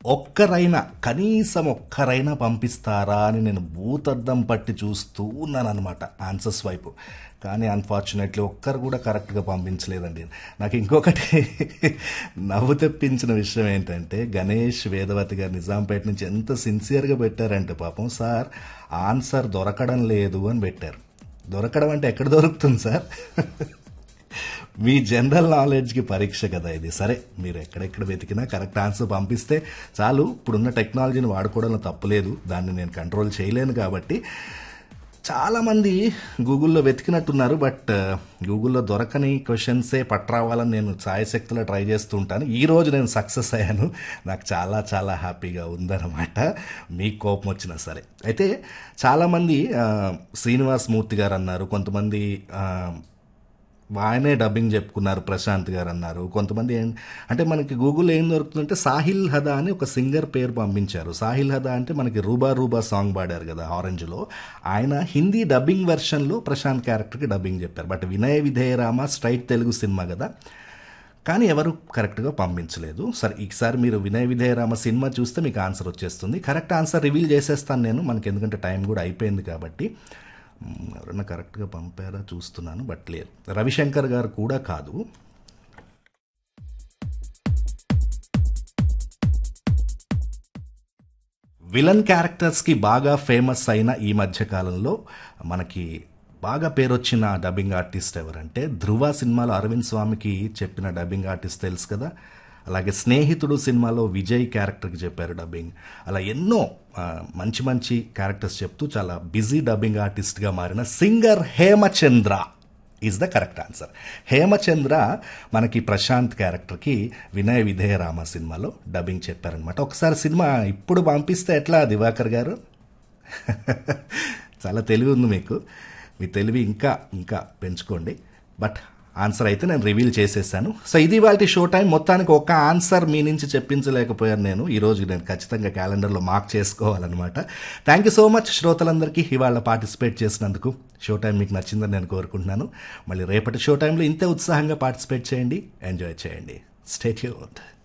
ఒక్కరైనా కనీసం ఒక్కరైనా పంపిస్తారా అని నేను భూతద్దం పట్టి చూస్తూ ఉన్నాను అనమాట ఆన్సర్స్ వైపు కానీ అన్ఫార్చునేట్లీ ఒక్కరు కూడా కరెక్ట్గా పంపించలేదండి నాకు ఇంకొకటి నవ్వు తెప్పించిన విషయం ఏంటంటే గణేష్ వేదవతి గారు నిజాంపేట నుంచి ఎంత సిన్సియర్గా పెట్టారంటే పాపం సార్ ఆన్సర్ దొరకడం లేదు అని పెట్టారు దొరకడం అంటే ఎక్కడ దొరుకుతుంది సార్ మీ జనరల్ నాలెడ్జ్కి పరీక్ష కదా ఇది సరే మీరు ఎక్కడెక్కడ వెతికినా కరెక్ట్ ఆన్సర్ పంపిస్తే చాలు ఇప్పుడున్న టెక్నాలజీని వాడుకోవడంలో తప్పులేదు దాన్ని నేను కంట్రోల్ చేయలేను కాబట్టి చాలామంది గూగుల్లో వెతికినట్టున్నారు బట్ గూగుల్లో దొరకని క్వశ్చన్సే పట్టరావాలని నేను ఛాయశక్తిలో ట్రై చేస్తుంటాను ఈ రోజు నేను సక్సెస్ అయ్యాను నాకు చాలా చాలా హ్యాపీగా ఉందన్నమాట మీకు కోపం వచ్చినా సరే అయితే చాలామంది ఆ, శ్రీనివాస్ మూర్తి గారు అన్నారు కొంతమంది ఆ, ఆయనే డబ్బింగ్ చెప్పుకున్నారు ప్రశాంత్ గారు అన్నారు కొంతమంది ఏం అంటే మనకి గూగుల్ ఏం దొరుకుతుందంటే సాహిల్ హదా అని ఒక సింగర్ పేరు పంపించారు సాహిల్ హదా అంటే మనకి రూబా రూబా సాంగ్ పాడారు కదా ఆరెంజ్లో ఆయన హిందీ డబ్బింగ్ వెర్షన్లో ప్రశాంత్ క్యారెక్టర్కి డబ్బింగ్ చెప్పారు బట్ వినయ విధేయరామ స్ట్రైట్ తెలుగు సినిమా కదా కానీ ఎవరు కరెక్ట్గా పంపించలేదు సరే ఈసారి మీరు వినయ విధేయరామ సినిమా చూస్తే మీకు ఆన్సర్ వచ్చేస్తుంది కరెక్ట్ ఆన్సర్ రివీల్ చేసేస్తాను నేను మనకి ఎందుకంటే టైం కూడా అయిపోయింది కాబట్టి మ్, ఎవరైనా కరెక్ట్గా పంపారా చూస్తున్నాను బట్ లేదు రవిశంకర్ గారు కూడా కాదు విలన్ క్యారెక్టర్స్కి బాగా ఫేమస్ అయిన ఈ మధ్య కాలంలో మనకి బాగా పేరొచ్చిన డబ్బింగ్ ఆర్టిస్ట్ ఎవరంటే ధృవ సినిమాలో అరవింద్ స్వామికి చెప్పిన డబ్బింగ్ ఆర్టిస్ట్ తెలుసు కదా అలాగే స్నేహితుడు సినిమాలో విజయ్ క్యారెక్టర్కి చెప్పారు డబ్బింగ్ అలా ఎన్నో ఆ, మంచి మంచి క్యారెక్టర్స్ చెప్తూ చాలా బిజీ డబ్బింగ్ ఆర్టిస్ట్గా మారిన singer Hemachandra is the correct answer Hemachandra మనకి ప్రశాంత్ క్యారెక్టర్కి వినయ విధేయరామ సినిమాలో డబ్బింగ్ చెప్పారనమాట ఒకసారి సినిమా ఇప్పుడు పంపిస్తే ఎట్లా దివాకర్ గారు చాలా తెలివి ఉంది మీకు మీ తెలివి ఇంకా ఇంకా పెంచుకోండి బట్ ఆన్సర్ అయితే నేను రివీల్ చేసేసాను సో ఇది వాళ్ళ షో టైం మొత్తానికి ఒక ఆన్సర్ మీ నుంచి చెప్పించలేకపోయాను నేను ఈరోజు నేను ఖచ్చితంగా క్యాలెండర్లో మార్క్ చేసుకోవాలన్నమాట థ్యాంక్ యూ సో మచ్ శ్రోతలందరికీ ఇవాళ పార్టిసిపేట్ చేసినందుకు షో టైం మీకు నచ్చిందని నేను కోరుకుంటున్నాను మళ్ళీ రేపటి షో టైంలో ఇంతే ఉత్సాహంగా పార్టిసిపేట్ చేయండి ఎంజాయ్ చేయండి స్టేట్ యూత్